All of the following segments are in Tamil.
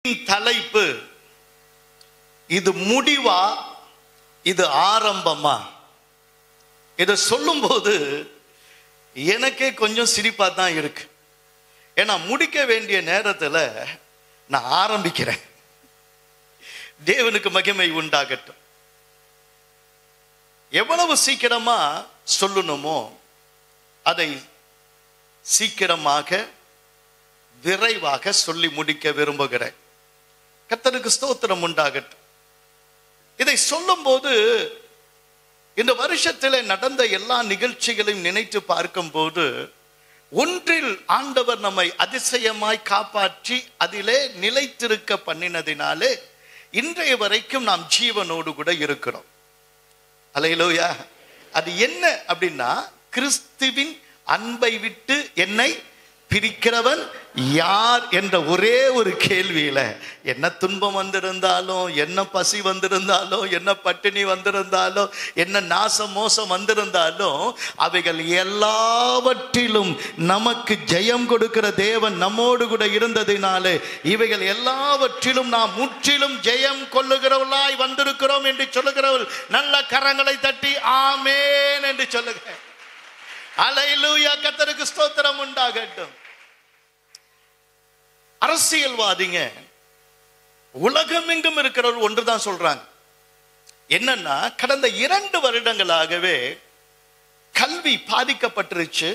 தலைப்பு இது முடிவா இது ஆரம்பமா இதை சொல்லும்போது எனக்கே கொஞ்சம் சிரிப்பா தான் இருக்கு ஏன்னா முடிக்க வேண்டிய நேரத்தில் நான் ஆரம்பிக்கிறேன் தேவனுக்கு மகிமை உண்டாகட்டும் எவ்வளவு சீக்கிரமா சொல்லணுமோ அதை சீக்கிரமாக விரைவாக சொல்லி முடிக்க விரும்புகிறேன் கர்த்தருக்கு ஸ்தோத்திரம் உண்டாகட்டும் இதை சொல்லும்போது இந்த வருஷத்தில் நடந்த எல்லா நிகழ்ச்சிகளையும் நினைத்து பார்க்கும்போது ஒன்றில் ஆண்டவர் நம்மை அதிசயமாய் காப்பாற்றி அதிலே நிலைத்திருக்க பண்ணினதினாலே இன்றைய வரைக்கும் நாம் ஜீவனோடு கூட இருக்கிறோம் அலையிலோயா அது என்ன அப்படின்னா கிறிஸ்துவின் அன்பை விட்டு என்னை பிரிக்கிறவன் யார் என்ற ஒரே ஒரு கேள்வியில என்ன துன்பம் வந்திருந்தாலும் என்ன பசி வந்திருந்தாலும் என்ன பட்டினி வந்திருந்தாலும் என்ன நாச மோசம் வந்திருந்தாலும் அவைகள் எல்லாவற்றிலும் நமக்கு ஜெயம் கொடுக்கிற தேவன் நம்மோடு கூட இருந்ததினாலே இவைகள் எல்லாவற்றிலும் நாம் முற்றிலும் ஜெயம் கொள்ளுகிறவர்களாய் வந்திருக்கிறோம் என்று சொல்லுகிறவள் நல்ல கரங்களை தட்டி ஆமேன் என்று சொல்லுகிறேன் அலையிலூயா கத்தருக்கு ஸ்தோத்திரம் உண்டாகட்டும் அரசியல்வாதிங்க உலகம் எங்கும் இருக்கிறவர் ஒன்றுதான் சொல்றாங்க என்னன்னா கடந்த இரண்டு வருடங்களாகவே கல்வி பாதிக்கப்பட்டுருச்சு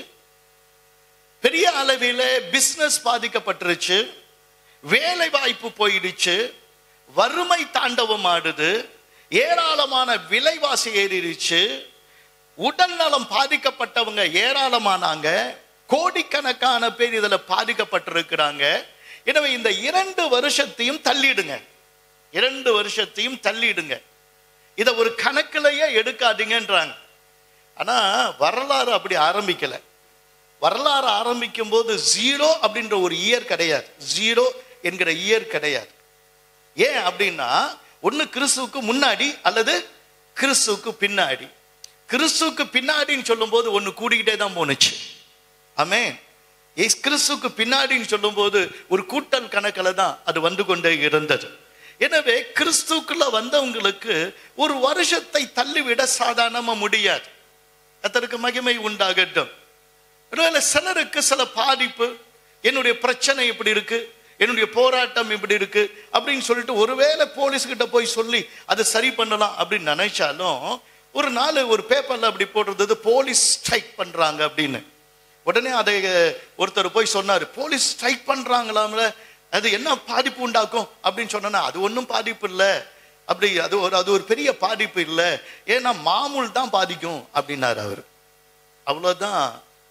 பெரிய அளவில் பிசினஸ் பாதிக்கப்பட்டுருச்சு வேலை வாய்ப்பு போயிடுச்சு வறுமை தாண்டவம் ஆடுது ஏராளமான விலைவாசி ஏறிடுச்சு உடல் நலம் பாதிக்கப்பட்டவங்க ஏராளமானாங்க கோடிக்கணக்கான பேர் இதுல பாதிக்கப்பட்டிருக்கிறாங்க எனவே இந்த இரண்டு வருஷத்தையும் தள்ளிடுங்க இரண்டு வருஷத்தையும் தள்ளிடுங்க இதை ஒரு கணக்கிலேயே எடுக்காதீங்கன்றாங்க ஆனா வரலாறு அப்படி ஆரம்பிக்கல வரலாறு ஆரம்பிக்கும் போது ஜீரோ அப்படின்ற ஒரு இயர் கிடையாது ஜீரோ என்கிற இயர் கிடையாது ஏன் அப்படின்னா ஒன்னு கிறிஸ்துவுக்கு முன்னாடி அல்லது கிறிஸ்துவுக்கு பின்னாடி கிறிஸ்துவுக்கு பின்னாடின்னு சொல்லும்போது ஒன்று கூடிக்கிட்டே தான் போனுச்சு ஆமே ஏஸ் கிறிஸ்துவுக்கு பின்னாடின்னு சொல்லும்போது ஒரு கூட்டல் கணக்கில் தான் அது வந்து கொண்டே இருந்தது எனவே கிறிஸ்துக்குள்ள வந்தவங்களுக்கு ஒரு வருஷத்தை தள்ளிவிட சாதாரணமா முடியாது அதற்கு மகிமை உண்டாகட்டும் ஒருவேளை சிலருக்கு சில பாதிப்பு என்னுடைய பிரச்சனை இப்படி இருக்கு என்னுடைய போராட்டம் இப்படி இருக்கு அப்படின்னு சொல்லிட்டு ஒருவேளை போலீஸ் கிட்ட போய் சொல்லி அதை சரி பண்ணலாம் அப்படின்னு நினைச்சாலும் ஒரு நாள் ஒரு பேப்பர்ல அப்படி போட்டிருந்தது போலீஸ் ஸ்ட்ரைக் பண்றாங்க அப்படின்னு உடனே அதை ஒருத்தர் போய் சொன்னார் போலீஸ் ஸ்ட்ரைக் பண்றாங்களாம்ல அது என்ன பாதிப்பு உண்டாக்கும் அப்படின்னு சொன்னா அது ஒன்றும் பாதிப்பு இல்லை அப்படி அது ஒரு அது ஒரு பெரிய பாதிப்பு இல்லை ஏன்னா மாமூல் தான் பாதிக்கும் அப்படின்னாரு அவர் அவ்வளோதான்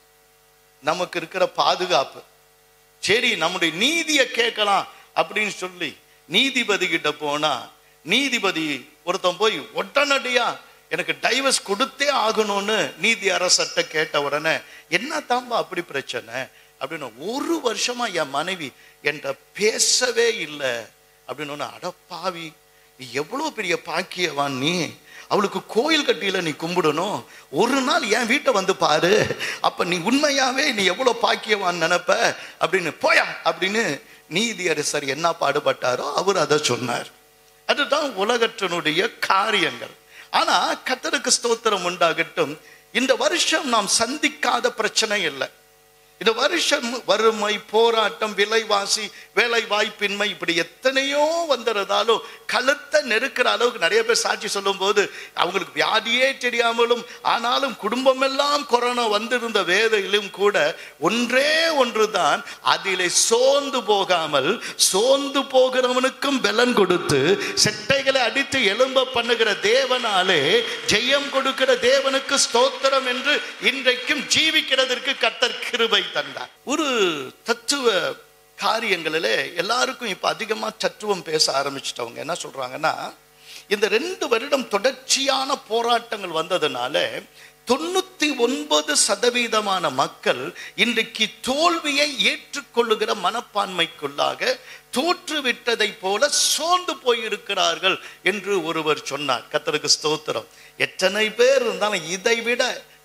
நமக்கு இருக்கிற பாதுகாப்பு சரி நம்முடைய நீதியை கேட்கலாம் அப்படின்னு சொல்லி நீதிபதி கிட்ட போனா நீதிபதி ஒருத்தன் போய் உடனடியா எனக்கு டைவர்ஸ் கொடுத்தே ஆகணும்னு நீதி அரசட்ட கேட்ட உடனே என்ன தாம்பா அப்படி பிரச்சனை அப்படின்னு ஒரு வருஷமா என் மனைவி என்கிட்ட பேசவே இல்லை அப்படின்னு அடப்பாவி நீ எவ்வளவு பெரிய பாக்கியவான் நீ அவளுக்கு கோயில் கட்டியில நீ கும்பிடணும் ஒரு நாள் என் வீட்டை வந்து பாரு அப்ப நீ உண்மையாவே நீ எவ்வளவு பாக்கியவான் நினைப்ப அப்படின்னு போயா அப்படின்னு நீதி அரசர் என்ன பாடுபட்டாரோ அவர் அதை சொன்னார் அதுதான் உலகத்தினுடைய காரியங்கள் ஆனா கத்தருக்கு ஸ்தோத்திரம் உண்டாகட்டும் இந்த வருஷம் நாம் சந்திக்காத பிரச்சனை இல்லை இந்த வருஷம் வறுமை போராட்டம் விலைவாசி வேலை வாய்ப்பின்மை இப்படி எத்தனையோ வந்துறதாலும் கழுத்தை நெருக்கிற அளவுக்கு நிறைய பேர் சாட்சி சொல்லும் போது அவங்களுக்கு வியாதியே தெரியாமலும் ஆனாலும் குடும்பம் எல்லாம் கொரோனா வந்திருந்த வேதையிலும் கூட ஒன்றே ஒன்றுதான் அதிலே சோர்ந்து போகாமல் சோர்ந்து போகிறவனுக்கும் பலன் கொடுத்து செட்டைகளை அடித்து எலும்ப பண்ணுகிற தேவனாலே ஜெயம் கொடுக்கிற தேவனுக்கு ஸ்தோத்திரம் என்று இன்றைக்கும் ஜீவிக்கிறதற்கு கத்தர் கிருபை தந்தார் ஒரு தத்துவ காரியங்களில் எல்லாருக்கும் இப்போ அதிகமாக தத்துவம் பேச ஆரம்பிச்சிட்டவங்க என்ன சொல்றாங்கன்னா இந்த ரெண்டு வருடம் தொடர்ச்சியான போராட்டங்கள் வந்ததுனால தொண்ணூத்தி ஒன்பது சதவீதமான மக்கள் இன்றைக்கு தோல்வியை ஏற்றுக்கொள்ளுகிற மனப்பான்மைக்குள்ளாக தோற்றுவிட்டதை போல சோர்ந்து போயிருக்கிறார்கள் என்று ஒருவர் சொன்னார் கத்தருக்கு ஸ்தோத்திரம் எத்தனை பேர் இருந்தாலும் இதை விட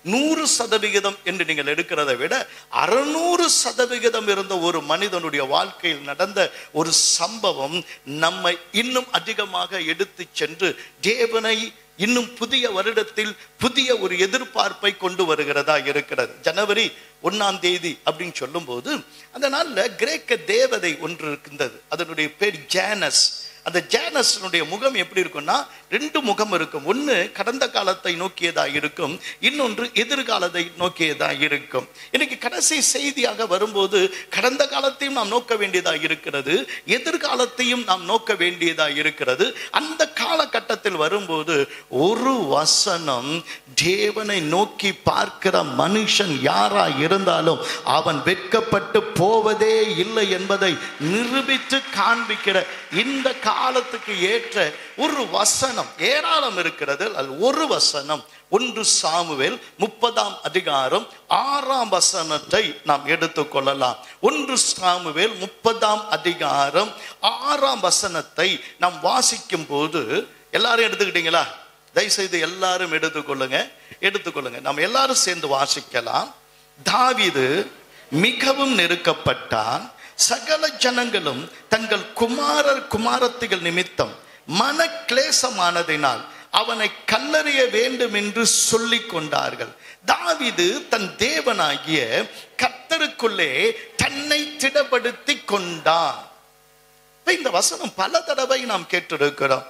நூறு சதவிகிதம் என்று நீங்கள் எடுக்கிறதை விட அறுநூறு சதவிகிதம் இருந்த ஒரு மனிதனுடைய வாழ்க்கையில் நடந்த ஒரு சம்பவம் நம்மை இன்னும் அதிகமாக எடுத்து சென்று தேவனை இன்னும் புதிய வருடத்தில் புதிய ஒரு எதிர்பார்ப்பை கொண்டு வருகிறதா இருக்கிறது ஜனவரி ஒன்னாம் தேதி அப்படின்னு சொல்லும்போது அந்த நாள்ல கிரேக்க தேவதை ஒன்று இருக்கின்றது அதனுடைய பேர் ஜானஸ் அந்த ஜானஸனுடைய முகம் எப்படி இருக்கும்னா ரெண்டு முகம் இருக்கும் ஒன்று கடந்த காலத்தை நோக்கியதா இருக்கும் இன்னொன்று எதிர்காலத்தை நோக்கியதா இருக்கும் இன்னைக்கு கடைசி செய்தியாக வரும்போது கடந்த காலத்தையும் நாம் நோக்க வேண்டியதா இருக்கிறது எதிர்காலத்தையும் நாம் நோக்க வேண்டியதா இருக்கிறது அந்த காலகட்டத்தில் வரும்போது ஒரு வசனம் தேவனை நோக்கி பார்க்கிற மனுஷன் யாரா இருந்தாலும் அவன் வெட்கப்பட்டு போவதே இல்லை என்பதை நிரூபித்து காண்பிக்கிற இந்த காலத்துக்கு ஏற்ற ஒரு வசனம் ஏராளம் இருக்கிறது அது ஒரு வசனம் ஒன்று சாமுவேல் முப்பதாம் அதிகாரம் ஆறாம் வசனத்தை நாம் எடுத்துக்கொள்ளலாம் ஒன்று சாமுவேல் முப்பதாம் அதிகாரம் ஆறாம் வசனத்தை நாம் வாசிக்கும் போது எல்லாரும் எடுத்துக்கிட்டீங்களா தயவுசெய்து எல்லாரும் எடுத்துக்கொள்ளுங்க எடுத்துக்கொள்ளுங்க நம்ம எல்லாரும் சேர்ந்து வாசிக்கலாம் தாவீது மிகவும் நெருக்கப்பட்டான் சகல ஜனங்களும் தங்கள் குமாரர் குமாரத்திகள் நிமித்தம் மன கிளேசமானதினால் அவனை கல்லறிய வேண்டும் என்று சொல்லிக் கொண்டார்கள் தாவிது தன் தேவனாகிய கர்த்தருக்குள்ளே தன்னை திடப்படுத்தி கொண்டான் இப்ப இந்த வசனம் பல தடவை நாம் கேட்டிருக்கிறோம்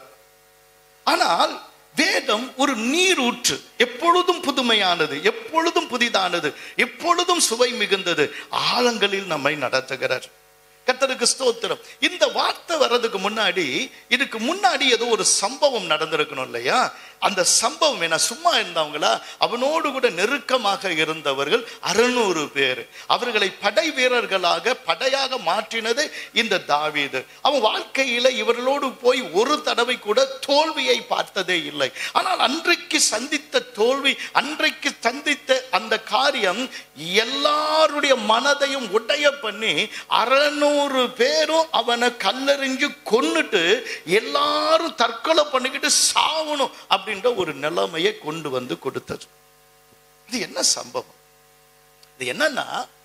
ஆனால் வேதம் ஒரு நீரூற்று எப்பொழுதும் புதுமையானது எப்பொழுதும் புதிதானது எப்பொழுதும் சுவை மிகுந்தது ஆழங்களில் நம்மை நடத்துகிறார் கர்த்தருக்கு ஸ்தோத்திரம் இந்த வார்த்தை வர்றதுக்கு முன்னாடி இதுக்கு முன்னாடி ஏதோ ஒரு சம்பவம் நடந்திருக்கணும் இல்லையா அந்த சம்பவம் என்ன சும்மா இருந்தவங்களா அவனோடு கூட நெருக்கமாக இருந்தவர்கள் அறுநூறு பேர் அவர்களை படை வீரர்களாக படையாக மாற்றினது இந்த தாவீது அவன் வாழ்க்கையில இவர்களோடு போய் ஒரு தடவை கூட தோல்வியை பார்த்ததே இல்லை ஆனால் அன்றைக்கு சந்தித்த தோல்வி அன்றைக்கு சந்தித்த அந்த காரியம் எல்லாருடைய மனதையும் உடைய பண்ணி அறநூறு பேரும் அவனை கல்லெறிஞ்சு கொன்னுட்டு எல்லாரும் தற்கொலை பண்ணிக்கிட்டு சாவணும் அப்படின்ற ஒரு நிலைமையை கொண்டு வந்து கொடுத்தது இது என்ன சம்பவம் இது என்னன்னா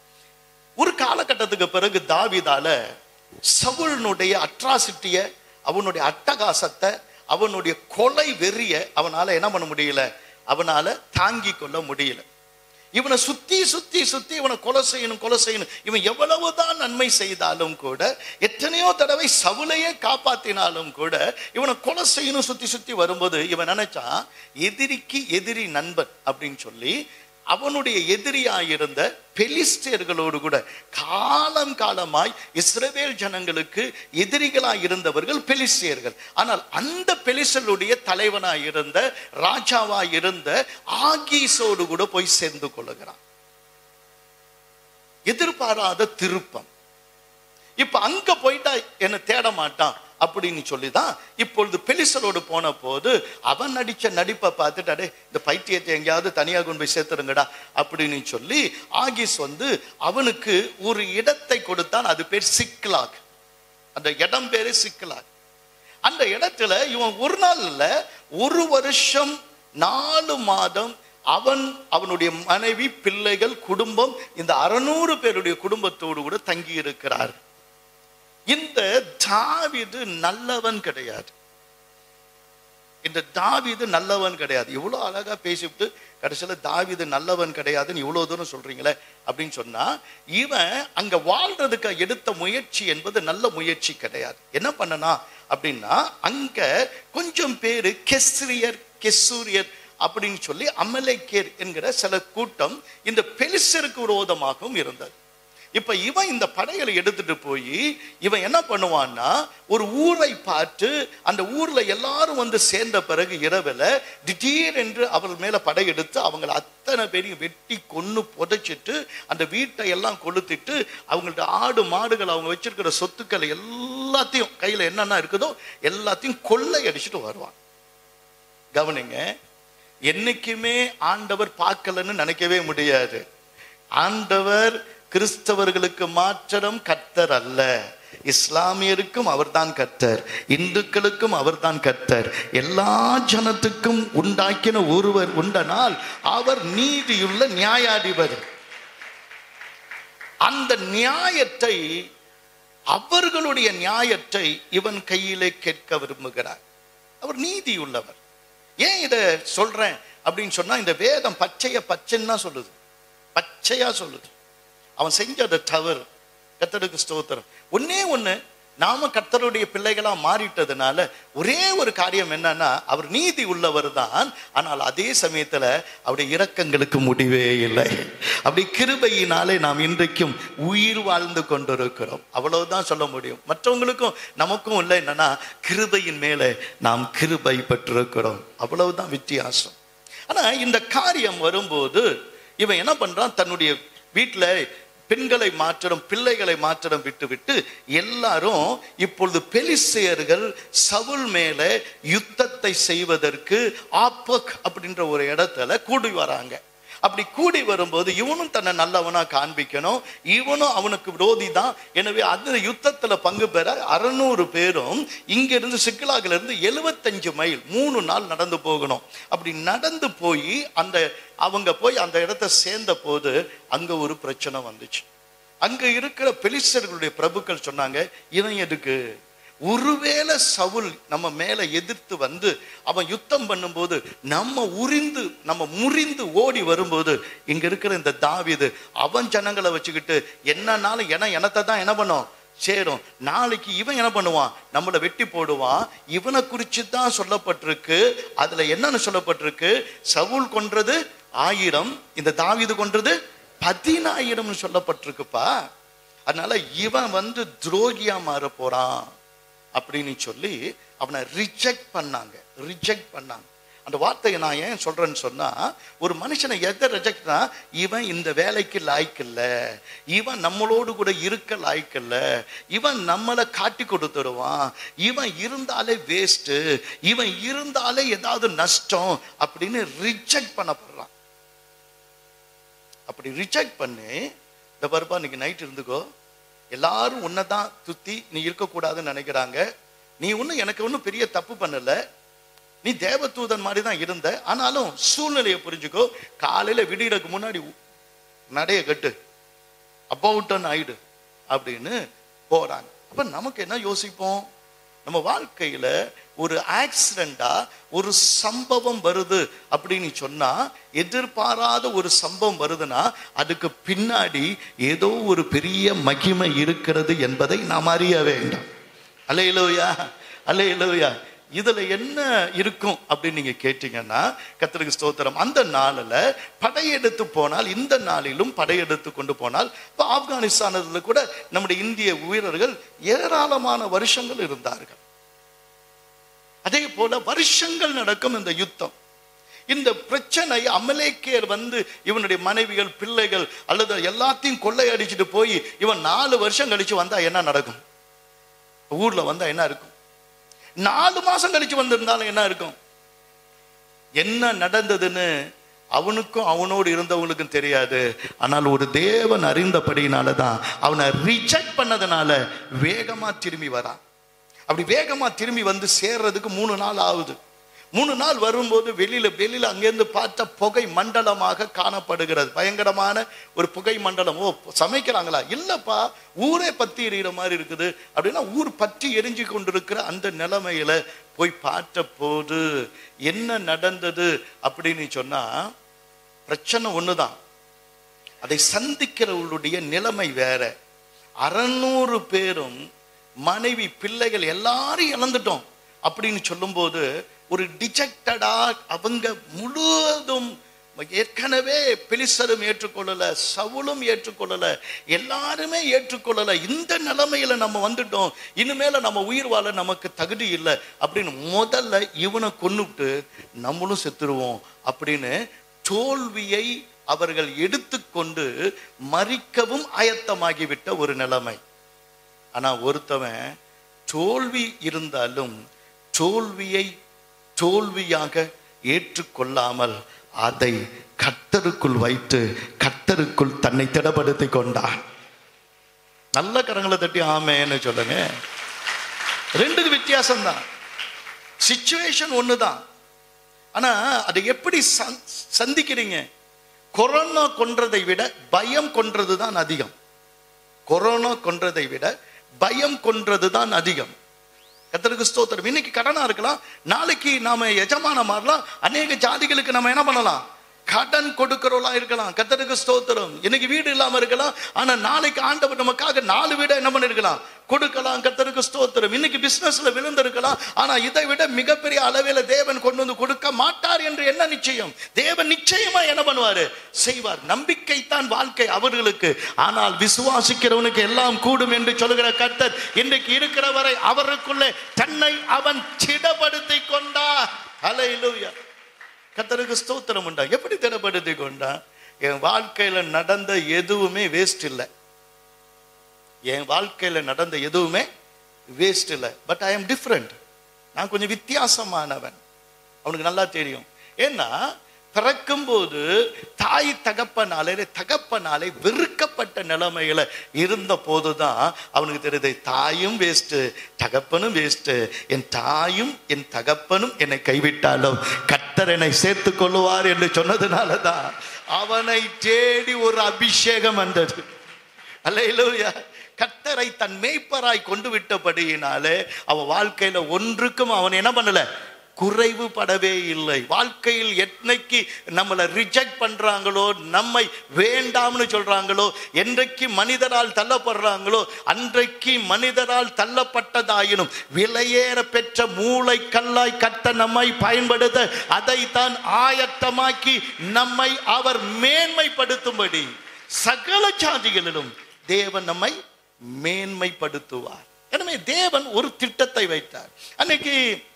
ஒரு காலகட்டத்துக்கு பிறகு தாவிதால சவுலனுடைய அட்ராசிட்டிய அவனுடைய அட்டகாசத்தை அவனுடைய கொலை வெறிய அவனால என்ன பண்ண முடியல அவனால தாங்கி கொள்ள முடியல இவனை சுத்தி சுத்தி சுத்தி இவனை கொலை செய்யணும் கொலை செய்யணும் இவன் எவ்வளவுதான் நன்மை செய்தாலும் கூட எத்தனையோ தடவை சவுலையே காப்பாத்தினாலும் கூட இவனை கொலை செய்யணும் சுத்தி சுத்தி வரும்போது இவன் நினைச்சான் எதிரிக்கு எதிரி நண்பன் அப்படின்னு சொல்லி அவனுடைய எதிரியாயிருந்த பெலிஸ்டியர்களோடு கூட காலம் காலமாய் இஸ்ரவேல் ஜனங்களுக்கு எதிரிகளாய் இருந்தவர்கள் பெலிஸ்டியர்கள் ஆனால் அந்த பெலிஸ்டருடைய தலைவனாய் இருந்த ராஜாவாய் இருந்த ஆகீஸோடு கூட போய் சேர்ந்து கொள்ளுகிறான் எதிர்பாராத திருப்பம் இப்ப அங்க போயிட்டா என்ன தேட மாட்டான் அப்படின்னு சொல்லிதான் இப்பொழுது பெலிசலோடு போன போது அவன் நடிச்ச நடிப்பை பார்த்துட்டு அடே இந்த பைத்தியத்தை எங்கேயாவது தனியாக கொண்டு போய் சேர்த்துருங்கடா அப்படின்னு சொல்லி ஆகிஸ் வந்து அவனுக்கு ஒரு இடத்தை கொடுத்தான் அது பேர் சிக்லாக் அந்த இடம் பேரு சிக்லாக் அந்த இடத்துல இவன் ஒரு நாள் இல்ல ஒரு வருஷம் நாலு மாதம் அவன் அவனுடைய மனைவி பிள்ளைகள் குடும்பம் இந்த அறுநூறு பேருடைய குடும்பத்தோடு கூட தங்கி இருக்கிறார் இந்த தாவிது நல்லவன் கிடையாது இந்த தாவிது நல்லவன் கிடையாது இவ்வளவு அழகா பேசிவிட்டு கடைசியில தாவிது நல்லவன் கிடையாதுன்னு இவ்வளவு தூரம் சொல்றீங்களே அப்படின்னு சொன்னா இவன் அங்க வாழ்றதுக்கு எடுத்த முயற்சி என்பது நல்ல முயற்சி கிடையாது என்ன பண்ணனா அப்படின்னா அங்க கொஞ்சம் பேரு கெஸ்ரியர் கெசூரியர் அப்படின்னு சொல்லி அமலேக்கேர் என்கிற சில கூட்டம் இந்த பெலிசருக்கு விரோதமாகவும் இருந்தது இப்ப இவன் இந்த படைகளை எடுத்துட்டு போய் இவன் என்ன பண்ணுவான்னா ஒரு ஊரை பார்த்து அந்த ஊர்ல எல்லாரும் வந்து சேர்ந்த பிறகு இரவுல திடீர் என்று அவள் மேல படையெடுத்து அவங்களை அத்தனை பேரையும் வெட்டி கொன்னு புதைச்சிட்டு அந்த வீட்டை எல்லாம் கொளுத்திட்டு அவங்கள்ட்ட ஆடு மாடுகள் அவங்க வச்சிருக்கிற சொத்துக்களை எல்லாத்தையும் கையில என்னென்ன இருக்குதோ எல்லாத்தையும் கொள்ளை அடிச்சுட்டு வருவான் கவனிங்க என்னைக்குமே ஆண்டவர் பார்க்கலன்னு நினைக்கவே முடியாது ஆண்டவர் கிறிஸ்தவர்களுக்கு மாத்திரம் கர்த்தர் அல்ல இஸ்லாமியருக்கும் அவர்தான் கர்த்தர் இந்துக்களுக்கும் அவர்தான் கர்த்தர் எல்லா ஜனத்துக்கும் உண்டாக்கின ஒருவர் உண்டனால் அவர் நீதியுள்ள நியாயாதிபதி அந்த நியாயத்தை அவர்களுடைய நியாயத்தை இவன் கையிலே கேட்க விரும்புகிறார் அவர் நீதி உள்ளவர் ஏன் இதை சொல்றேன் அப்படின்னு சொன்னா இந்த வேதம் பச்சைய பச்சைன்னு தான் சொல்லுது பச்சையா சொல்லுது அவன் செஞ்ச தவறு கத்தருக்கு ஸ்தோத்திரம் ஒன்னே ஒண்ணு நாம கர்த்தருடைய பிள்ளைகளா மாறிட்டதுனால ஒரே ஒரு காரியம் என்னன்னா அவர் நீதி உள்ளவர் தான் ஆனால் அதே சமயத்துல அவருடைய இரக்கங்களுக்கு முடிவே இல்லை அப்படி கிருபையினாலே நாம் இன்றைக்கும் உயிர் வாழ்ந்து கொண்டிருக்கிறோம் அவ்வளவுதான் சொல்ல முடியும் மற்றவங்களுக்கும் நமக்கும் இல்லை என்னன்னா கிருபையின் மேலே நாம் கிருபை பெற்றிருக்கிறோம் அவ்வளவுதான் வித்தியாசம் ஆனா இந்த காரியம் வரும்போது இவன் என்ன பண்றான் தன்னுடைய வீட்டுல பெண்களை மாற்றம் பிள்ளைகளை மாற்றம் விட்டு விட்டு எல்லாரும் இப்பொழுது பெலிசேயர்கள் சவுல் மேல யுத்தத்தை செய்வதற்கு ஆப்பக் அப்படின்ற ஒரு இடத்துல கூடி வராங்க அப்படி கூடி வரும்போது இவனும் தன்னை நல்லவனா காண்பிக்கணும் இவனும் அவனுக்கு விரோதி தான் எனவே அந்த யுத்தத்துல பங்கு பெற அறுநூறு பேரும் இங்க இருந்து சிக்கலாகில இருந்து எழுபத்தஞ்சு மைல் மூணு நாள் நடந்து போகணும் அப்படி நடந்து போய் அந்த அவங்க போய் அந்த இடத்த சேர்ந்த போது அங்க ஒரு பிரச்சனை வந்துச்சு அங்க இருக்கிற பெலிஸ்தர்களுடைய பிரபுக்கள் சொன்னாங்க இவன் எதுக்கு ஒருவேளை சவுல் நம்ம மேல எதிர்த்து வந்து அவன் யுத்தம் பண்ணும்போது நம்ம உரிந்து நம்ம முறிந்து ஓடி வரும்போது இங்க இருக்கிற இந்த தாவீது அவன் ஜனங்களை வச்சுக்கிட்டு என்னன்னாலும் என எனத்தை தான் என்ன பண்ணும் சேரும் நாளைக்கு இவன் என்ன பண்ணுவான் நம்மளை வெட்டி போடுவான் இவனை குறித்து தான் சொல்லப்பட்டிருக்கு அதுல என்னன்னு சொல்லப்பட்டிருக்கு சவுல் கொன்றது ஆயிரம் இந்த தாவீது கொன்றது பதினாயிரம் சொல்லப்பட்டிருக்குப்பா அதனால இவன் வந்து துரோகியா மாற போறான் அப்படின்னு சொல்லி அவனை ரிஜெக்ட் பண்ணாங்க ரிஜெக்ட் பண்ணாங்க அந்த வார்த்தையை நான் ஏன் சொல்றேன்னு சொன்னா ஒரு மனுஷனை எதை ரிஜெக்ட்னா இவன் இந்த வேலைக்கு லாய்க்கு இல்ல இவன் நம்மளோடு கூட இருக்க லாய்க்கு இல்ல இவன் நம்மளை காட்டி கொடுத்துடுவான் இவன் இருந்தாலே வேஸ்ட் இவன் இருந்தாலே ஏதாவது நஷ்டம் அப்படின்னு ரிஜெக்ட் பண்ணப்படுறான் அப்படி ரிஜெக்ட் பண்ணி இந்த பருப்பா இன்னைக்கு நைட் இருந்துக்கோ எல்லாரும் உன்னை தான் துத்தி நீ இருக்கக்கூடாதுன்னு நினைக்கிறாங்க நீ ஒன்றும் எனக்கு ஒன்றும் பெரிய தப்பு பண்ணல நீ தேவதூதன் மாதிரி தான் இருந்த ஆனாலும் சூழ்நிலையை புரிஞ்சுக்கோ காலையில விடியறதுக்கு முன்னாடி நடைய கட்டு அபவுட்டன் ஆயிடு அப்படின்னு போறாங்க அப்ப நமக்கு என்ன யோசிப்போம் நம்ம வாழ்க்கையில ஒரு ஆக்சிடெண்டா ஒரு சம்பவம் வருது அப்படின்னு சொன்னா எதிர்பாராத ஒரு சம்பவம் வருதுன்னா அதுக்கு பின்னாடி ஏதோ ஒரு பெரிய மகிமை இருக்கிறது என்பதை நாம் அறிய வேண்டும் அலையிலோயா அலையிலோயா இதுல என்ன இருக்கும் அப்படின்னு நீங்க கேட்டீங்கன்னா கத்திரிக்கு ஸ்தோத்திரம் அந்த நாளில் படையெடுத்து போனால் இந்த நாளிலும் படையெடுத்து கொண்டு போனால் இப்போ ஆப்கானிஸ்தானத்தில் கூட நம்முடைய இந்திய வீரர்கள் ஏராளமான வருஷங்கள் இருந்தார்கள் அதே போல வருஷங்கள் நடக்கும் இந்த யுத்தம் இந்த பிரச்சனை அமலேக்கேர் வந்து இவனுடைய மனைவிகள் பிள்ளைகள் அல்லது எல்லாத்தையும் கொள்ளையடிச்சிட்டு போய் இவன் நாலு வருஷம் கழிச்சு வந்தா என்ன நடக்கும் ஊர்ல வந்தா என்ன இருக்கும் நாலு மாசம் கழிச்சு வந்திருந்தாலும் என்ன இருக்கும் என்ன நடந்ததுன்னு அவனுக்கும் அவனோடு இருந்தவங்களுக்கும் தெரியாது ஆனால் ஒரு தேவன் அறிந்தபடியினால தான் அவனை ரிஜெக்ட் பண்ணதுனால வேகமா திரும்பி வரான் அப்படி வேகமா திரும்பி வந்து சேர்றதுக்கு மூணு நாள் ஆகுது மூணு நாள் வரும்போது வெளியில வெளியில அங்கேருந்து பார்த்தா புகை மண்டலமாக காணப்படுகிறது பயங்கரமான ஒரு புகை மண்டலம் ஓ சமைக்கிறாங்களா இல்லப்பா ஊரே பத்தி எரியிற மாதிரி இருக்குது அப்படின்னா ஊர் பற்றி எரிஞ்சு கொண்டிருக்கிற அந்த நிலைமையில போய் பார்த்த போது என்ன நடந்தது அப்படின்னு சொன்னா பிரச்சனை ஒண்ணுதான் அதை சந்திக்கிறவர்களுடைய நிலைமை வேற அறநூறு பேரும் மனைவி பிள்ளைகள் எல்லாரும் இழந்துட்டோம் அப்படின்னு சொல்லும்போது ஒரு டிஜெக்டடா அவங்க முழுவதும் ஏற்கனவே பெலிசரும் ஏற்றுக்கொள்ளல சவுலும் ஏற்றுக்கொள்ளல எல்லாருமே ஏற்றுக்கொள்ளல இந்த நிலைமையில நம்ம வந்துட்டோம் இனிமேல நம்ம உயிர் வாழ நமக்கு தகுதி இல்லை அப்படின்னு முதல்ல இவனை கொன்னுட்டு நம்மளும் செத்துருவோம் அப்படின்னு தோல்வியை அவர்கள் எடுத்துக்கொண்டு மறிக்கவும் ஆயத்தமாகிவிட்ட ஒரு நிலைமை ஆனா ஒருத்தவன் தோல்வி இருந்தாலும் தோல்வியை தோல்வியாக ஏற்றுக்கொள்ளாமல் அதை கர்த்தருக்குள் வைத்து கர்த்தருக்குள் தன்னை திடப்படுத்திக் கொண்டான் நல்ல கரங்களை தட்டி ஆமேன்னு சொல்லுங்க ரெண்டுக்கு வித்தியாசம் தான் சுச்சுவேஷன் ஒன்று தான் ஆனா அதை எப்படி சந்- சந்திக்கிறீங்க கொரோனா கொன்றதை விட பயம் கொன்றது தான் அதிகம் கொரோனா கொன்றதை விட பயம் கொன்றது தான் அதிகம் கத்தருக்கு ஸ்தோத்திரம் இன்னைக்கு கடனா இருக்கலாம் நாளைக்கு நாம எஜமான மாறலாம் அநேக ஜாதிகளுக்கு நம்ம என்ன பண்ணலாம் கடன் கொடுக்கிறவளா இருக்கலாம் கத்தருக்கு ஸ்தோத்திரம் இன்னைக்கு வீடு இல்லாம இருக்கலாம் ஆனா நாளைக்கு ஆண்டவர் நமக்காக நாலு வீட என்ன பண்ணிருக்கலாம் கொடுக்கலாம் கத்தருக்கு ஸ்தோத்திரம் இன்னைக்கு பிசினஸ்ல விழுந்திருக்கலாம் ஆனா இதை விட மிகப்பெரிய அளவில் தேவன் கொண்டு வந்து கொடுக்க மாட்டார் என்று என்ன நிச்சயம் தேவன் நிச்சயமா என்ன பண்ணுவாரு செய்வார் நம்பிக்கை தான் வாழ்க்கை அவர்களுக்கு ஆனால் விசுவாசிக்கிறவனுக்கு எல்லாம் கூடும் என்று சொல்லுகிற கர்த்தர் இன்றைக்கு இருக்கிற வரை அவருக்குள்ளே தன்னை அவன் திடப்படுத்தி கொண்டார் ஹalleluya கர்த்தருக்கு ஸ்தோத்திரம் உண்டா எப்படி திடப்படுத்தி கொண்டா என் வாழ்க்கையில நடந்த எதுவுமே வேஸ்ட் இல்லை என் வாழ்க்கையில நடந்த எதுவுமே வேஸ்ட் இல்லை பட் ஐ எம் டிஃப்ரெண்ட் நான் கொஞ்சம் வித்தியாசமானவன் அவனுக்கு நல்லா தெரியும் ஏன்னா பிறக்கும்போது தாய் தகப்பனாலே தகப்பனாலே வெறுக்கப்பட்ட நிலைமையில இருந்த போதுதான் அவனுக்கு தெரியுது தாயும் வேஸ்ட் தகப்பனும் வேஸ்ட் என் தாயும் என் தகப்பனும் என்னை கைவிட்டாலும் கர்த்தர் என்னை சேர்த்து கொள்ளுவார் என்று சொன்னதுனால தான் அவனை தேடி ஒரு அபிஷேகம் வந்தது அல்லேலூயா கர்த்தரை தன் மேய்ப்பராய் கொண்டு விட்டபடியினாலே அவன் வாழ்க்கையில ஒன்றுக்கும் அவன் என்ன பண்ணல குறைவு படவே இல்லை வாழ்க்கையில் என்னைக்கு நம்மளை ரிஜெக்ட் பண்றாங்களோ நம்மை வேண்டாம்னு சொல்றாங்களோ என்றைக்கு மனிதரால் தள்ளப்படுறாங்களோ அன்றைக்கு மனிதரால் தள்ளப்பட்டதாயினும் விலையேற பெற்ற மூளை கல்லாய் கத்த நம்மை பயன்படுத்த அதைத்தான் ஆயத்தமாக்கி நம்மை அவர் மேன்மைப்படுத்தும்படி சகல ஜாதிகளிலும் தேவன் நம்மை மேன்மைப்படுத்துவார் எனவே தேவன் ஒரு திட்டத்தை வைத்தார் அன்னைக்கு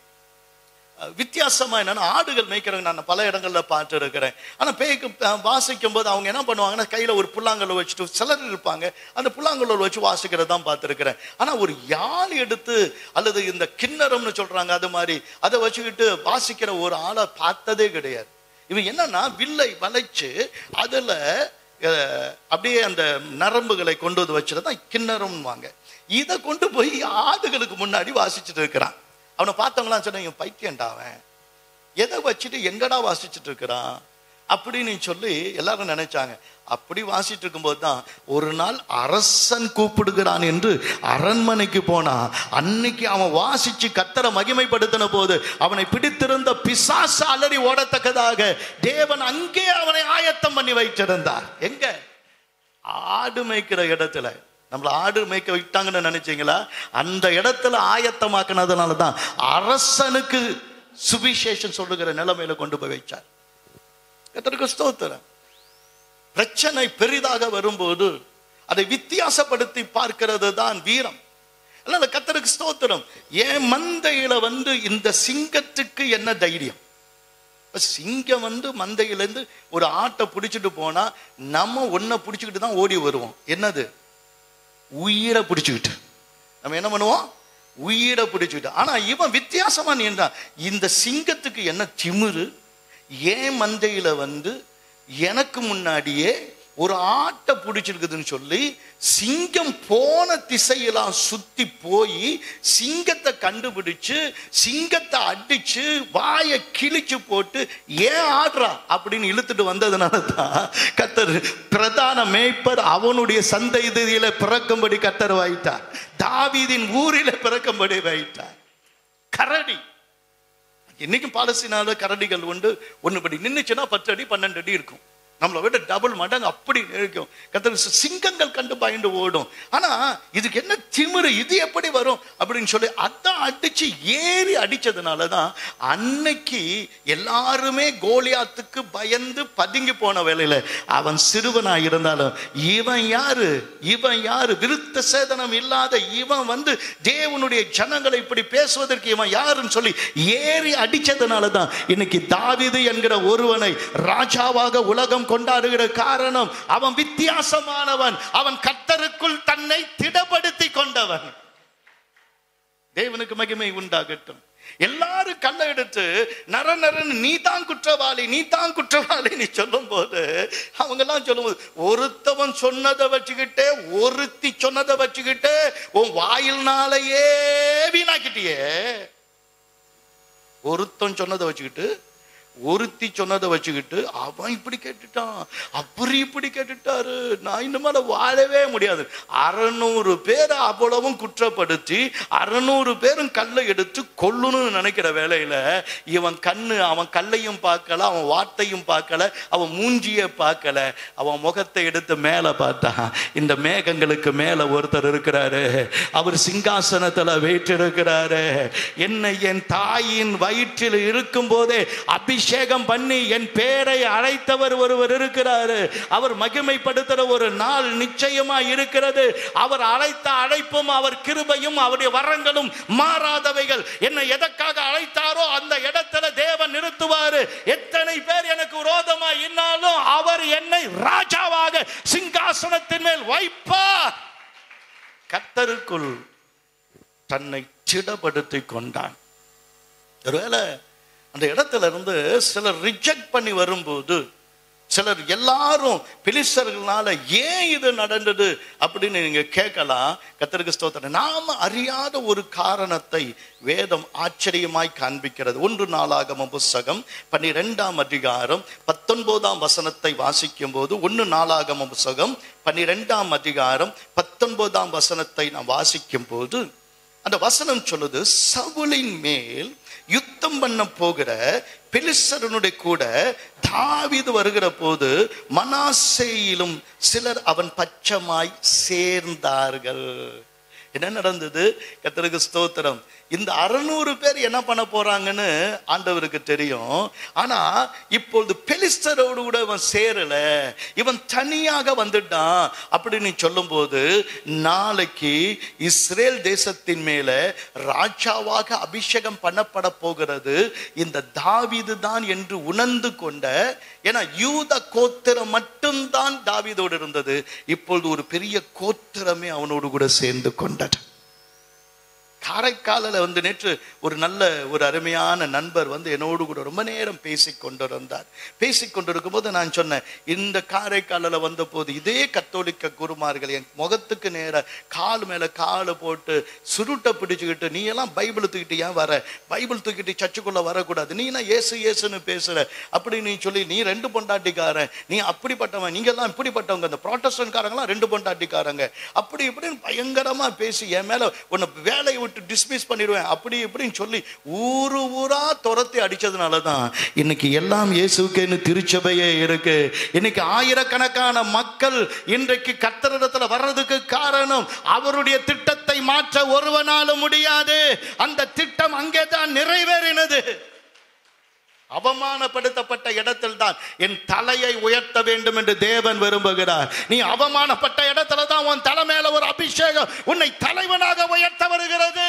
அஹ், வித்தியாசமா என்னன்னா ஆடுகள் மேய்க்கிறவங்க நான் பல இடங்கள்ல பார்த்து இருக்கிறேன் ஆனா பேய்க்கு அஹ், வாசிக்கும் போது அவங்க என்ன பண்ணுவாங்கன்னா கையில ஒரு புல்லாங்கல்ல வச்சுட்டு சிலர் இருப்பாங்க அந்த புல்லாங்கல்ல வச்சு வாசிக்கிறத தான் பார்த்துருக்கிறேன் ஆனா ஒரு யாழ் எடுத்து அல்லது இந்த கிண்ணறம்னு சொல்றாங்க அது மாதிரி அதை வச்சுக்கிட்டு வாசிக்கிற ஒரு ஆளை பார்த்ததே கிடையாது இவன் என்னன்னா வில்லை வளைச்சு அதுல அஹ், அப்படியே அந்த நரம்புகளை கொண்டு வந்து வச்சுட்டு தான் கிண்ணறம்வாங்க இதை கொண்டு போய் ஆடுகளுக்கு முன்னாடி வாசிச்சுட்டு இருக்கிறான் அவனை பார்த்தவங்களாம் சொன்ன இவன் பைத்தியன்டா அவன் எதை வச்சுட்டு எங்கடா வாசிச்சுட்டு இருக்கிறான் அப்படின்னு சொல்லி எல்லாரும் நினைச்சாங்க அப்படி வாசிட்டு இருக்கும்போது தான் ஒரு நாள் அரசன் கூப்பிடுகிறான் என்று அரண்மனைக்கு போனா அன்னைக்கு அவன் வாசிச்சு கத்தரை மகிமைப்படுத்தின போது அவனை பிடித்திருந்த பிசாசு அலறி ஓடத்தக்கதாக தேவன் அங்கே அவனை ஆயத்தம் பண்ணி வைத்திருந்தார் எங்க ஆடு மேய்க்கிற இடத்துல நம்மள ஆடு மேய்க்க விட்டாங்கன்னு நினைச்சீங்களா அந்த இடத்துல ஆயத்தமாக்குனதுனால தான் அரசனுக்கு சுவிசேஷம் சொல்லுகிற நிலைமையில கொண்டு போய் வச்சார் கர்த்தருக்கு ஸ்தோத்திரம் பிரச்சனை பெரிதாக வரும்போது அதை வித்தியாசப்படுத்தி பார்க்கிறது தான் வீரம் அதனால கத்தருக்கு ஸ்தோத்திரம் என் மந்தையில வந்து இந்த சிங்கத்துக்கு என்ன தைரியம் இப்ப சிங்கம் வந்து மந்தையிலேருந்து ஒரு ஆட்டை பிடிச்சிட்டு போனா நம்ம ஒன்றை பிடிச்சிக்கிட்டு தான் ஓடி வருவோம் என்னது உயிரை பிடிச்சிக்கிட்டு நம்ம என்ன பண்ணுவோம் உயிரை பிடிச்சிக்கிட்டு ஆனா இவன் வித்தியாசமா நீந்தான் இந்த சிங்கத்துக்கு என்ன திமிரு ஏன் மந்தையில வந்து எனக்கு முன்னாடியே ஒரு ஆட்டை பிடிச்சிருக்குதுன்னு சொல்லி சிங்கம் போன திசையெல்லாம் சுத்தி போய் சிங்கத்தை கண்டுபிடிச்சு சிங்கத்தை அடிச்சு வாயை கிழிச்சு போட்டு ஏன் ஆடுறா அப்படின்னு இழுத்துட்டு வந்ததுனால தான் கத்தர் பிரதான மேய்ப்பர் அவனுடைய சந்ததியில பிறக்கும்படி கத்தர் வைத்தார் தாவீதின் ஊரில பிறக்கும்படி வைத்தார் கரடி இன்னைக்கும் பாலஸ்தீனால கரடிகள் உண்டு ஒன்று படி நின்றுச்சுன்னா பத்து அடி பன்னெண்டு அடி இருக்கும் நம்மளை விட டபுள் மடங்கு அப்படி இருக்கும் கத்தர் சிங்கங்கள் கண்டு பயந்து ஓடும் ஆனா இதுக்கு என்ன திமிரு இது எப்படி வரும் அப்படின்னு சொல்லி அதான் அடிச்சு ஏறி அடிச்சதுனால தான் அன்னைக்கு எல்லாருமே கோலியாத்துக்கு பயந்து பதுங்கி போன வேலையில அவன் சிறுவனா இருந்தாலும் இவன் யாரு இவன் யாரு விருத்த சேதனம் இல்லாத இவன் வந்து தேவனுடைய ஜனங்களை இப்படி பேசுவதற்கு இவன் யாருன்னு சொல்லி ஏறி அடிச்சதுனால தான் இன்னைக்கு தாவீது என்கிற ஒருவனை ராஜாவாக உலகம் கொண்டாடுகிற காரணம் அவன் வித்தியாசமானவன் அவன் கர்த்தருக்குள் தன்னை திடப்படுத்தி கொண்டவன் தேவனுக்கு மகிமை உண்டாகட்டும் எல்லாரும் கல்லை எடுத்து நர நரன்னு நீ தான் குற்றவாளி நீ தான் குற்றவாளி நீ சொல்லும் போது அவங்க எல்லாம் சொல்லும்போது ஒருத்தவன் சொன்னதை வச்சுக்கிட்டே ஒருத்தி சொன்னதை வச்சுக்கிட்டு உன் வாயில்னாலேயே வீணாக்கிட்டியே ஒருத்தன் சொன்னதை வச்சுக்கிட்டு ஒருத்தி சொன்னதை வச்சுக்கிட்டு அவன் இப்படி கேட்டுட்டான் அப்படி இப்படி கேட்டுட்டாரு நான் இனிமேல வாழவே முடியாது அறநூறு பேரை அவ்வளவும் குற்றப்படுத்தி அறநூறு பேரும் கல்லை எடுத்து கொல்லணும்னு நினைக்கிற வேலையில இவன் கண்ணு அவன் கல்லையும் பார்க்கல அவன் வார்த்தையும் பார்க்கல அவன் மூஞ்சிய பார்க்கல அவன் முகத்தை எடுத்து மேல பார்த்தான் இந்த மேகங்களுக்கு மேல ஒருத்தர் இருக்கிறாரு அவர் சிங்காசனத்துல வீற்றிருக்கிறாரு என்னை என் தாயின் வயிற்றில் இருக்கும் போதே அபிஷேகம் பண்ணி என் பேரை அழைத்தவர் ஒருவர் இருக்கிறாரு அவர் மகிமைப்படுத்துற ஒரு நாள் நிச்சயமா இருக்கிறது அவர் அழைத்த அழைப்பும் அவர் கிருபையும் அவருடைய வரங்களும் மாறாதவைகள் என்னை எதற்காக அழைத்தாரோ அந்த இடத்துல தேவன் நிறுத்துவாரு எத்தனை பேர் எனக்கு விரோதமா இன்னாலும் அவர் என்னை ராஜாவாக சிங்காசனத்தின் மேல் வைப்பார் கத்தருக்குள் தன்னை திடப்படுத்தி கொண்டான் ஒருவேளை அந்த இடத்துல இருந்து சிலர் ரிஜெக்ட் பண்ணி வரும்போது சிலர் எல்லாரும் பிலிஸ்தர்களால ஏன் இது நடந்தது அப்படின்னு நீங்க கேட்கலாம் கத்தருக்கு ஸ்தோத்திரம் நாம அறியாத ஒரு காரணத்தை வேதம் ஆச்சரியமாய் காண்பிக்கிறது ஒன்று நாளாகம புஸ்தகம் பன்னிரெண்டாம் அதிகாரம் பத்தொன்பதாம் வசனத்தை வாசிக்கும் போது ஒன்று நாளாகம புஸ்தகம் பன்னிரெண்டாம் அதிகாரம் பத்தொன்பதாம் வசனத்தை நாம் வாசிக்கும் போது அந்த வசனம் சொல்லுது சவுலின் மேல் யுத்தம் பண்ண போகிற பெலிஸ்தரனுடைய கூட தாவீது வருகிற போது மனாசேயிலும் சிலர் அவன் பச்சமாய் சேர்ந்தார்கள் என்ன நடந்தது கத்தருக்கு ஸ்தோத்திரம் இந்த அறுநூறு பேர் என்ன பண்ண போறாங்கன்னு ஆண்டவருக்கு தெரியும் ஆனா இப்பொழுது பெலிஸ்தரோடு கூட இவன் சேரல இவன் தனியாக வந்துட்டான் அப்படின்னு சொல்லும்போது நாளைக்கு இஸ்ரேல் தேசத்தின் மேல ராஜாவாக அபிஷேகம் பண்ணப்பட போகிறது இந்த தாவீது தான் என்று உணர்ந்து கொண்ட ஏன்னா யூத கோத்திரம் மட்டும்தான் தாவீதோடு இருந்தது இப்பொழுது ஒரு பெரிய கோத்திரமே அவனோடு கூட சேர்ந்து கொண்டது காரைக்காலில் வந்து நேற்று ஒரு நல்ல ஒரு அருமையான நண்பர் வந்து என்னோடு கூட ரொம்ப நேரம் பேசி கொண்டிருந்தார் பேசி கொண்டிருக்கும் போது நான் சொன்னேன் இந்த காரைக்காலில் வந்த போது இதே கத்தோலிக்க குருமார்கள் என் முகத்துக்கு நேர கால் மேலே காலை போட்டு சுருட்டை பிடிச்சுக்கிட்டு நீ எல்லாம் பைபிள் தூக்கிட்டு ஏன் வர பைபிள் தூக்கிட்டு சர்ச்சுக்குள்ள வரக்கூடாது நீ என்ன ஏசு ஏசுன்னு பேசுற அப்படி நீ சொல்லி நீ ரெண்டு பொண்டாட்டிக்காரன் நீ அப்படிப்பட்டவன் நீங்க எல்லாம் இப்படிப்பட்டவங்க இந்த ப்ராட்டஸ்டன்காரங்களாம் ரெண்டு பொண்டாட்டிக்காரங்க அப்படி இப்படின்னு பயங்கரமா பேசி என் மேல உன்னை வேலையை விட்டு டிஸ்மிஸ் பண்ணிடுவேன் அப்படி இப்படின்னு சொல்லி ஊரு ஊரா துரத்தி அடிச்சதுனால தான் இன்னைக்கு எல்லாம் இயேசுக்கேன்னு திருச்சபையே இருக்கு இன்னைக்கு ஆயிரக்கணக்கான மக்கள் இன்றைக்கு கத்தரிடத்துல வர்றதுக்கு காரணம் அவருடைய திட்டத்தை மாற்ற ஒருவனாலும் முடியாது அந்த திட்டம் அங்கே தான் நிறைவேறினது அவமானப்படுத்தப்பட்ட இடத்தில் தான் என் தலையை உயர்த்த வேண்டும் என்று தேவன் விரும்புகிறார் நீ அவமானப்பட்ட இடத்துல தான் உன் தலை மேல ஒரு அபிஷேகம் உன்னை தலைவனாக உயர்த்த வருகிறது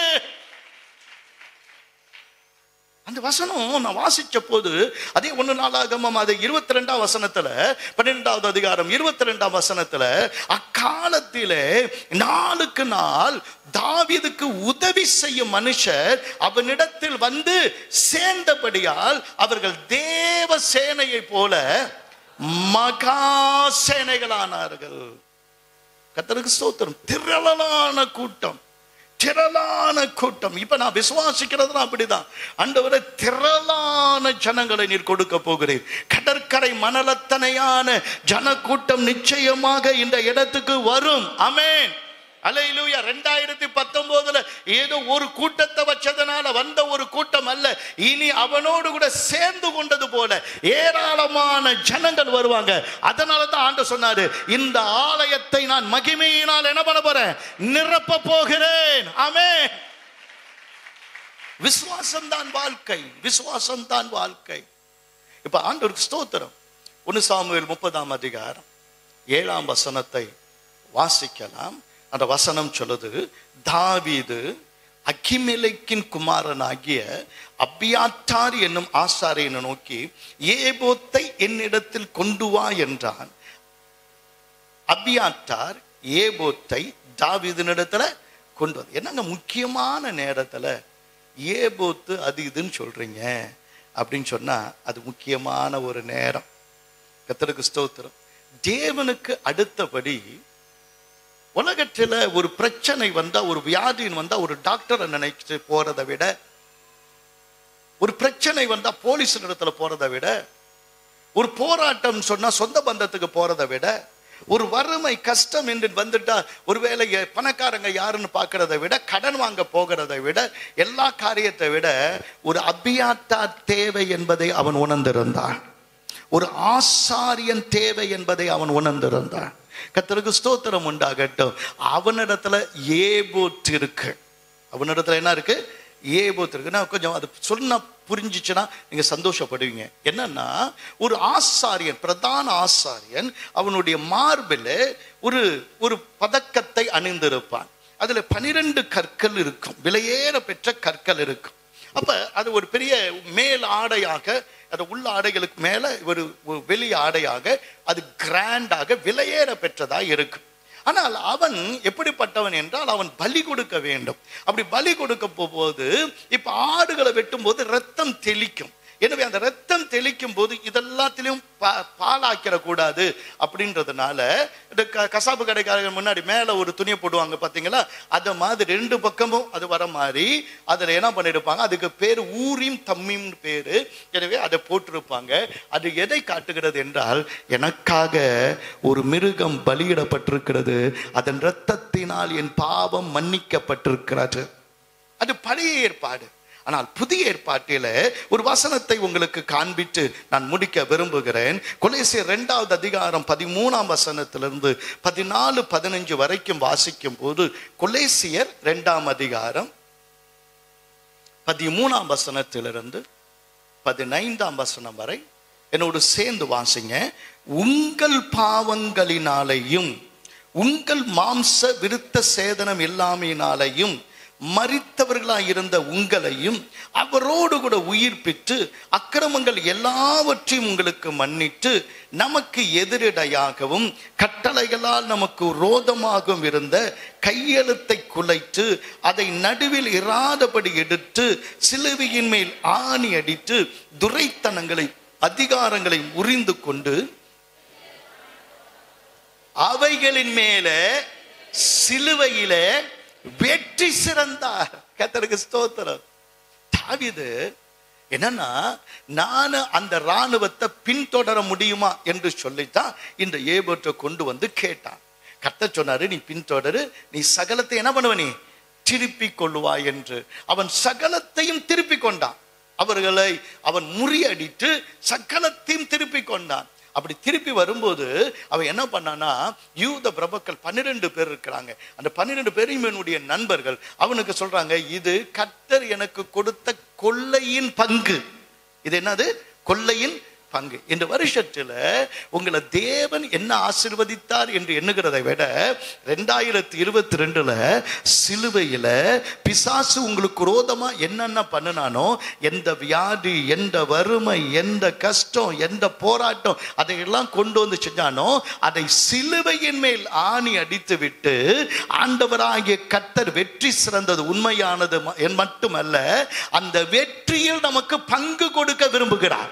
அந்த வசனம் நான் வாசிச்ச போது அதே ஒன்று நாளாகமம் அது இருபத்தி ரெண்டாம் வசனத்துல பன்னிரெண்டாவது அதிகாரம் இருபத்தி ரெண்டாம் வசனத்துல அக்காலத்திலே நாளுக்கு நாள் தாவீதுக்கு உதவி செய்யும் மனுஷர் அவனிடத்தில் வந்து சேர்ந்தபடியால் அவர்கள் தேவ சேனையை போல மகா சேனைகளானார்கள் கத்தருக்கு ஸ்தோத்திரம் திரளான கூட்டம் திரளான கூட்டம் இப்ப நான் விசுவாசிக்கிறது அப்படிதான் ஆண்டவரே திரளான ஜனங்களை நீர் கொடுக்க போகிறீர் கடற்கரை மணலத்தனையான ஜன கூட்டம் நிச்சயமாக இந்த இடத்துக்கு வரும் அமேன் அலையிலூயா ரெண்டாயிரத்தி பத்தொன்பதுல ஏதோ ஒரு கூட்டத்தை வச்சதுனால வந்த ஒரு கூட்டம் அல்ல இனி அவனோடு கூட சேர்ந்து கொண்டது போல ஏராளமான ஜனங்கள் வருவாங்க அதனால தான் ஆண்டு சொன்னாரு இந்த ஆலயத்தை நான் மகிமையினால் என்ன பண்ண போறேன் நிரப்ப போகிறேன் ஆமே விசுவாசம் தான் வாழ்க்கை விசுவாசம் தான் வாழ்க்கை இப்ப ஆண்டவருக்கு ஸ்தோத்திரம் ஒன்னு சாமுவேல் முப்பதாம் அதிகாரம் ஏழாம் வசனத்தை வாசிக்கலாம் அந்த வசனம் சொல்லுது தாவீது அகிமெலைக்கின் குமாரனாகிய அபியாத்தார் என்னும் ஆசாரியனை நோக்கி ஏபோத்தை என்னிடத்தில் கொண்டு வா என்றான் அபியாத்தார் ஏபோத்தை தாவீதினிடத்துல கொண்டு வந்து என்னங்க முக்கியமான நேரத்துல ஏபோத்து அது இதுன்னு சொல்றீங்க அப்படின்னு சொன்னா அது முக்கியமான ஒரு நேரம் கத்தருக்கு ஸ்தோத்திரம் தேவனுக்கு அடுத்தபடி உலகத்துல ஒரு பிரச்சனை வந்தா ஒரு வியாதின்னு வந்தா ஒரு டாக்டரை நினைச்சு போறதை விட ஒரு பிரச்சனை வந்தா போலீஸ் இடத்துல போறதை விட ஒரு போராட்டம் சொன்னா சொந்த பந்தத்துக்கு போறதை விட ஒரு வறுமை கஷ்டம் என்று வந்துட்டா ஒருவேளை எ- பணக்காரங்க யாருன்னு பார்க்கறத விட கடன் வாங்க போகிறதை விட எல்லா காரியத்தை விட ஒரு அபியாத்தா தேவை என்பதை அவன் உணர்ந்திருந்தான் ஒரு ஆசாரியன் தேவை என்பதை அவன் உணர்ந்திருந்தான் கர்த்தருக்கு ஸ்தோத்திரம் உண்டாகட்டும் அவனிடத்துல ஏபோத் இருக்கு அவனிடத்துல என்ன இருக்கு ஏபோத் இருக்கு நான் கொஞ்சம் அது சொன்னா புரிஞ்சிச்சுன்னா நீங்க சந்தோஷப்படுவீங்க என்னன்னா ஒரு ஆசாரியன் பிரதான ஆசாரியன் அவனுடைய மார்பில் ஒரு ஒரு பதக்கத்தை அணிந்திருப்பான் அதுல பனிரெண்டு கற்கள் இருக்கும் விலையேற பெற்ற கற்கள் இருக்கும் அப்ப அது ஒரு பெரிய மேல் ஆடையாக அது உள்ள ஆடைகளுக்கு மேல ஒரு ஒரு வெளி ஆடையாக அது கிராண்டாக விலையேற பெற்றதா இருக்கும் ஆனால் அவன் எப்படிப்பட்டவன் என்றால் அவன் பலி கொடுக்க வேண்டும் அப்படி பலி கொடுக்க போகும்போது இப்ப ஆடுகளை வெட்டும் போது ரத்தம் தெளிக்கும் எனவே அந்த ரத்தம் தெளிக்கும் போது இதெல்லாத்திலையும் பா- பாலாக்கிற கூடாது அப்படின்றதுனால இந்த க- கசாப்பு கடைக்காரங்க முன்னாடி மேல ஒரு துணியை போடுவாங்க பாத்தீங்களா அத மாதிரி ரெண்டு பக்கமும் அது வர மாதிரி அதுல என்ன பண்ணிருப்பாங்க அதுக்கு பேர் ஊரிம் தம்மிம் பேரு எனவே அதை போட்டிருப்பாங்க அது எதை காட்டுகிறது என்றால் எனக்காக ஒரு மிருகம் பலியிடப்பட்டிருக்கிறது அதன் இரத்தத்தினால் என் பாவம் மன்னிக்கப்பட்டிருக்கிறது அது பழைய ஏற்பாடு ஆனால் புதிய ஏற்பாட்டில ஒரு வசனத்தை உங்களுக்கு காண்பித்து நான் முடிக்க விரும்புகிறேன் கொலேசியர் இரண்டாவது அதிகாரம் பதிமூணாம் வசனத்திலிருந்து பதினாலு பதினஞ்சு வரைக்கும் வாசிக்கும் போது கொலேசியர் இரண்டாம் அதிகாரம் பதிமூணாம் வசனத்திலிருந்து பதினைந்தாம் வசனம் வரை என்னோடு சேர்ந்து வாசிங்க உங்கள் பாவங்களினாலேயும் உங்கள் மாம்ச விருத்த சேதனம் இல்லாமையினாலேயும் மரித்தவர்களாய் இருந்த உங்களையும் அவரோடு கூட உயிர்ப்பித்து அக்கிரமங்கள் எல்லாவற்றையும் உங்களுக்கு மன்னிட்டு நமக்கு எதிரிடையாகவும் கட்டளைகளால் நமக்கு ரோதமாகவும் இருந்த கையெழுத்தை குலைத்து அதை நடுவில் இராதபடி எடுத்து சிலுவையின் மேல் ஆணி அடித்து துரைத்தனங்களை அதிகாரங்களை உரிந்து கொண்டு அவைகளின் மேல சிலுவையில வெற்றி சிறந்தார் கத்தருக்கு ஸ்தோத்திரம் தாவீது என்னன்னா நான் அந்த ராணுவத்தை பின்தொடர முடியுமா என்று சொல்லித்தான் இந்த ஏபோற்றை கொண்டு வந்து கேட்டான் கத்த சொன்னாரு நீ பின்தொடரு நீ சகலத்தை என்ன பண்ணுவ நீ திருப்பிக் கொள்ளுவாய் என்று அவன் சகலத்தையும் திருப்பிக் கொண்டான் அவர்களை அவன் முறியடித்து சகலத்தையும் திருப்பிக் கொண்டான் அப்படி திருப்பி வரும்போது அவன் என்ன பண்ணானா யூத பிரபுக்கள் பன்னிரெண்டு பேர் இருக்கிறாங்க அந்த பன்னிரெண்டு பேரையும் என்னுடைய நண்பர்கள் அவனுக்கு சொல்றாங்க இது கர்த்தர் எனக்கு கொடுத்த கொள்ளையின் பங்கு இது என்னது கொள்ளையின் பங்கு இந்த வருஷத்துல உங்களை தேவன் என்ன ஆசிர்வதித்தார் என்று எண்ணுகிறதை விட ரெண்டாயிரத்தி இருபத்தி ரெண்டுல சிலுவையில பிசாசு உங்களுக்கு ரோதமா என்னென்ன பண்ணினானோ எந்த வியாதி எந்த வறுமை எந்த கஷ்டம் எந்த போராட்டம் அதையெல்லாம் கொண்டு வந்து செஞ்சானோ அதை சிலுவையின் மேல் ஆணி அடித்து விட்டு ஆண்டவராகிய கத்தர் வெற்றி சிறந்தது உண்மையானது ம- என் மட்டுமல்ல அந்த வெற்றியில் நமக்கு பங்கு கொடுக்க விரும்புகிறார்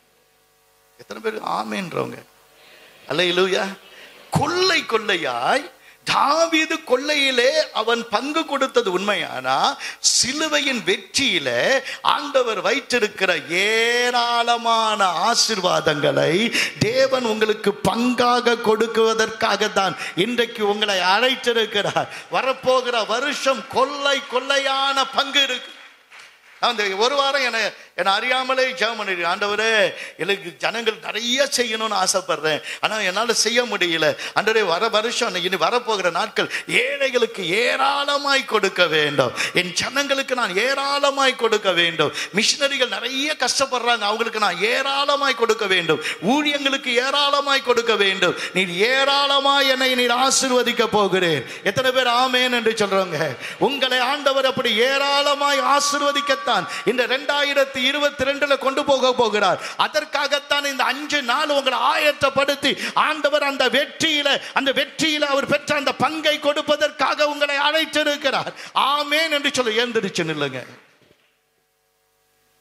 எத்தனை பேர் ஆமேன்றவங்க அல்லையிலூயா கொள்ளை கொள்ளையாய் தாவீது கொள்ளையிலே அவன் பங்கு கொடுத்தது உண்மையானா சிலுவையின் வெற்றியில ஆண்டவர் வைத்திருக்கிற ஏராளமான ஆசிர்வாதங்களை தேவன் உங்களுக்கு பங்காக கொடுக்குவதற்காக தான் இன்றைக்கு உங்களை அழைத்திருக்கிறார் வரப்போகிற வருஷம் கொள்ளை கொள்ளையான பங்கு இருக்கு நான் இந்த ஒரு வாரம் என்னை என்னை அறியாமலே ஜெபம் பண்ணிடுறேன் ஆண்டவரே எனக்கு ஜனங்கள் நிறைய செய்யணும்னு ஆசைப்படுறேன் ஆனால் என்னால் செய்ய முடியல ஆண்டவரே வர வருஷம் இனி வரப்போகிற நாட்கள் ஏழைகளுக்கு ஏராளமாய் கொடுக்க வேண்டும் என் ஜனங்களுக்கு நான் ஏராளமாய் கொடுக்க வேண்டும் மிஷினரிகள் நிறைய கஷ்டப்படுறாங்க அவங்களுக்கு நான் ஏராளமாய் கொடுக்க வேண்டும் ஊழியங்களுக்கு ஏராளமாய் கொடுக்க வேண்டும் நீ ஏராளமாய் என்னை நீர் ஆசீர்வதிக்க போகிறேன் எத்தனை பேர் ஆமேன் என்று சொல்றாங்க உங்களை ஆண்டவர் அப்படி ஏராளமாய் ஆசீர்வதிக்கத்தான் இந்த ரெண்டாயிரத்தி இருபத்தி ரெண்டுல கொண்டு போக போகிறார் அதற்காகத்தான் இந்த அஞ்சு நாள் உங்களை ஆயத்தப்படுத்தி ஆண்டவர் அந்த வெற்றியில அந்த வெற்றியில அவர் பெற்ற அந்த பங்கை கொடுப்பதற்காக உங்களை அழைத்திருக்கிறார் ஆமேன் என்று சொல்லி எழுந்திருச்சு நில்லுங்க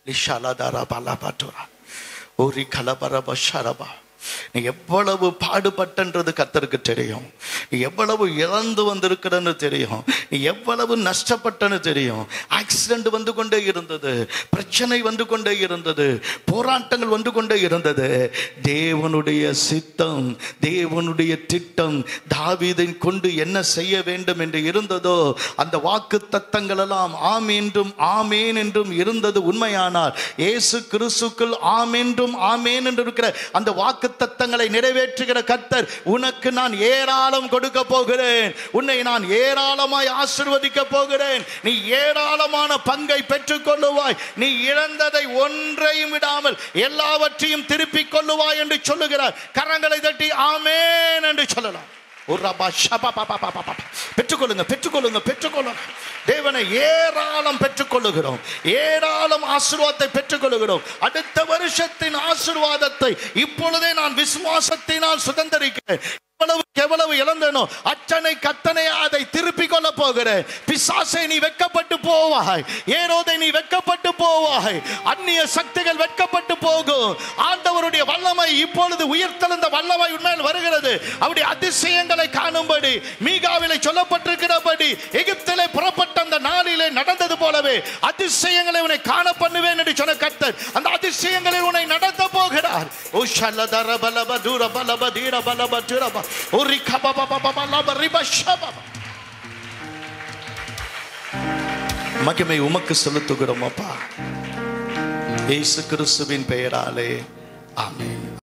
லிஷாலாதாரா பாலாபாட்டுரா ஓரி கலபரப ஷரபா நீ எவ்வளவு பாடுபட்டன்றது கத்தருக்கு தெரியும் நீ எவ்வளவு இழந்து வந்திருக்கிறன்னு தெரியும் நீ எவ்வளவு நஷ்டப்பட்டன்னு தெரியும் ஆக்சிடென்ட் வந்து கொண்டே இருந்தது பிரச்சனை வந்து கொண்டே இருந்தது போராட்டங்கள் வந்து கொண்டே இருந்தது தேவனுடைய சித்தம் தேவனுடைய திட்டம் தாவீதை கொண்டு என்ன செய்ய வேண்டும் என்று இருந்ததோ அந்த வாக்கு தத்தங்கள் எல்லாம் ஆம் என்றும் ஆமேன் என்றும் இருந்தது உண்மையானால் இயேசு கிறிஸ்துக்குள் ஆம் என்றும் ஆமேன் என்று இருக்கிற அந்த வாக்கு தத்தங்களை நிறைவேற்றுகிற கர்த்தர் உனக்கு நான் ஏராளம் கொடுக்க போகிறேன் உன்னை நான் ஏராளமாய் ஆசிர்வதிக்க போகிறேன் நீ ஏராளமான பங்கை பெற்றுக் கொள்ளுவாய் நீ இழந்ததை ஒன்றையும் விடாமல் எல்லாவற்றையும் திருப்பிக் கொள்ளுவாய் என்று சொல்லுகிறார் கரங்களை தட்டி ஆமேன் என்று சொல்லலாம் ஒரு ரபா ஷபா பா பா பா பா பா. பெற்றுக்கொள்ளுங்க பெற்றுக்கொள்ளுங்க பெற்றுக்கொள்ளுங்க தேவனை ஏராளம் பெற்றுக்கொள்ளுகிறோம் ஏராளம் ஆசீர்வாதத்தை பெற்றுக்கொள்ளுகிறோம் அடுத்த வருஷத்தின் ஆசீர்வாதத்தை இப்பொழுதே நான் விசுவாசத்தினால் சுதந்திரிக்கிறேன் எவ்வளவு எவ்வளவு இழந்தனோ அச்சனை கத்தனை அதை திருப்பிக் கொள்ள போகிறேன் பிசாசை நீ வெட்கப்பட்டு போவாய் ஏரோதை நீ வெட்கப்பட்டு போவாய் அந்நிய சக்திகள் வெட்கப்பட்டு போகும் ஆண்டவருடைய வல்லமை இப்பொழுது உயிர்த்தெழுந்த வல்லமை உண்மையில் வருகிறது அவருடைய அதிசயங்களை காணும்படி மீகாவிலே சொல்லப்பட்டிருக்கிறபடி எகிப்திலே புறப்பட்ட அந்த நாளிலே நடந்தது போலவே அதிசயங்களை உன்னை காண பண்ணுவேன் என்று சொன்ன கர்த்தர் அந்த அதிசயங்களை உன்னை நடத்த போகிறார் ஓ ஷல்லதர பலப தூர பலப தீர பலப துரப ஓ ரிக பப பப பலப ரிப ஷப மகிமை உமக்கு செலுத்துகிறோம் அப்பா இயேசு கிறிஸ்துவின் பெயராலே ஆமென்